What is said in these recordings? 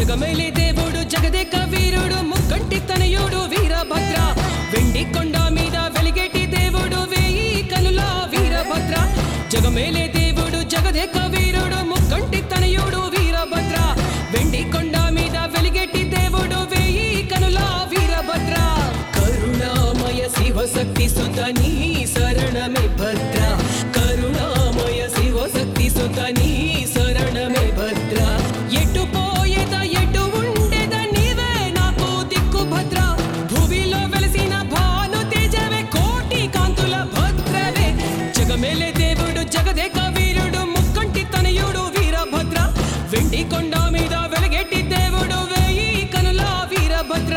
జగమేలి దేవుడు జగదేక వీరుడు ముక్కంటి తనయుడు వీరభద్ర వెండి కొండ మీద వెలిగేటి దేవుడు వేయి కనుల వీరభద్ర జగమేలే దేవుడు జగదేక వీరుడు ముక్కంటి తనయుడు వీరభద్ర వెండి కొండ మీద వెలిగేటి దేవుడు వేయి కనుల వీరభద్ర కరుణామయ శివశక్తి సుత నీ శరణమే భద్ర కరుణామయ శివశక్తి సుత నీ శరణమే భద్ర ఎటు పోయేద ఎటు ఉండేద నీవే నాకు దిక్కు భద్ర భువిలో వెలసిన భాను తేజవే కోటి కాంతుల భద్రవే జగమేలే దేవుడు జగదేక వీరుడు ముక్కంటి తనయుడు వీరభద్ర వెండి కొండ మీద వెలగెట్టి దేవుడు వేయి కనుల వీరభద్ర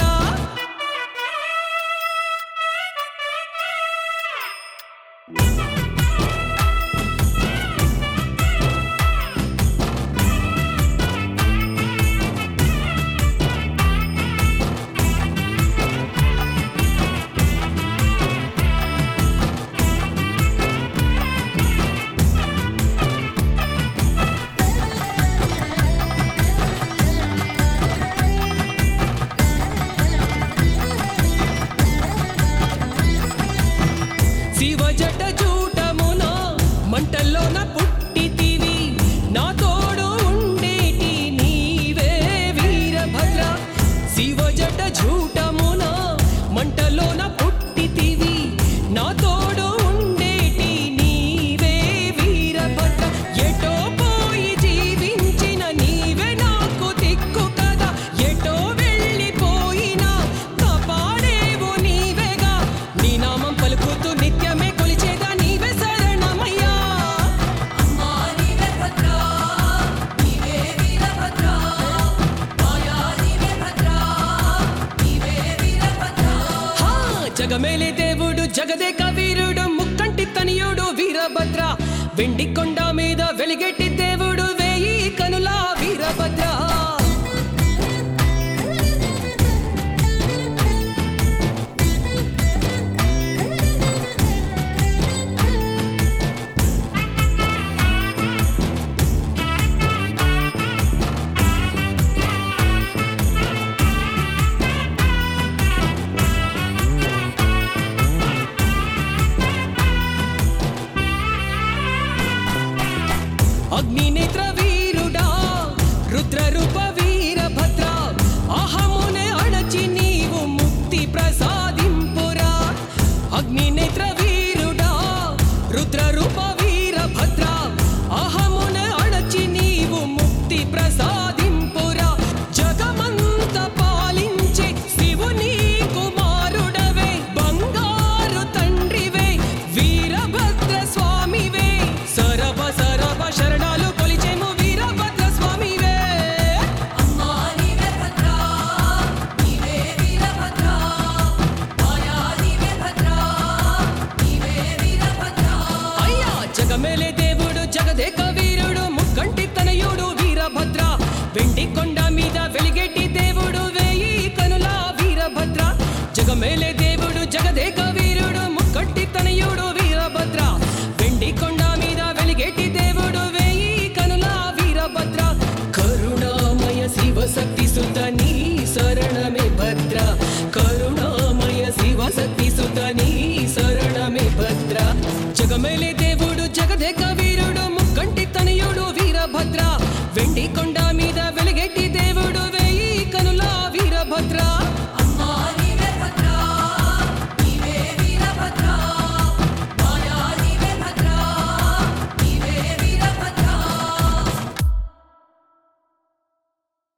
శివ జట జూటమున మంటల్లోన పుట్టితివి నా తోడు ఉండేటి నీవే వీరభద్ర శివ జట జూటమున మంటల్లోన పుట్టితివి నా తోడు ఉండేటి నీవే వీరభద్ర ఎటో పోయి జీవించిన నీవే నాకు దిక్కు కదా ఎటో వెళ్ళిపోయినా కాపాడేవు నీవేగా నీ నామం పలుకుతూ నిత్యమే కొలిచేదా నీవే శరణమయ్యా అమ్మా నీవే భద్ర నీవే వీరభద్ర మాయా నీవే భద్ర నీవే వీరభద్ర హా జగమేలే దేవుడు జగదేక వీరుడు ముక్కంటి తనియుడు వీరభద్ర వెండి కొండ మీద వెలిగెట్టి దేవుడు వేయి కనుల వీరభద్ర అగ్నినేత్ర వీరుడా రుద్రరూప వీరభద్ర అహమునే అణచి నీవు ముక్తి ప్రసాదింపురా అగ్నినేత్ర వీరుడా రుద్రరూప వీరభద్ర అహమునే అణచి నీవు ముక్తి ప్రసాదింపురా జగమంత పాలించే శివుని కుమారుడవే బంగారు తండ్రివే వీరభద్ర స్వామివే సరభ సరభ శరణాలు కొలిచేము వీరభద్ర స్వామివే అమ్మా నీవే భద్ర నీవే వీరభద్ర మాయా నీవే భద్ర నీవే వీరభద్ర అయ్యా జగమేలే దేవుడు జగదేక వీరుడు ముక్కంటి తనయుడు వీరభద్ర వెండి కొండ మీద వెలిగేటి దేవుడు వేయి కనుల వీరభద్ర జగమేలే దేవుడు జగదేక వీరుడు ముక్కంటి తనయుడు వీరభద్ర వెండి కొండ మీద వెలిగేటి దేవుడు వేయి కనుల వీరభద్ర కరుణామయ శివశక్తి సుత నీ శరణమే భద్ర కరుణామయ శివశక్తి సుత నీ శరణమే భద్ర జగమేలే దేవుడు జగదేక వీరుడు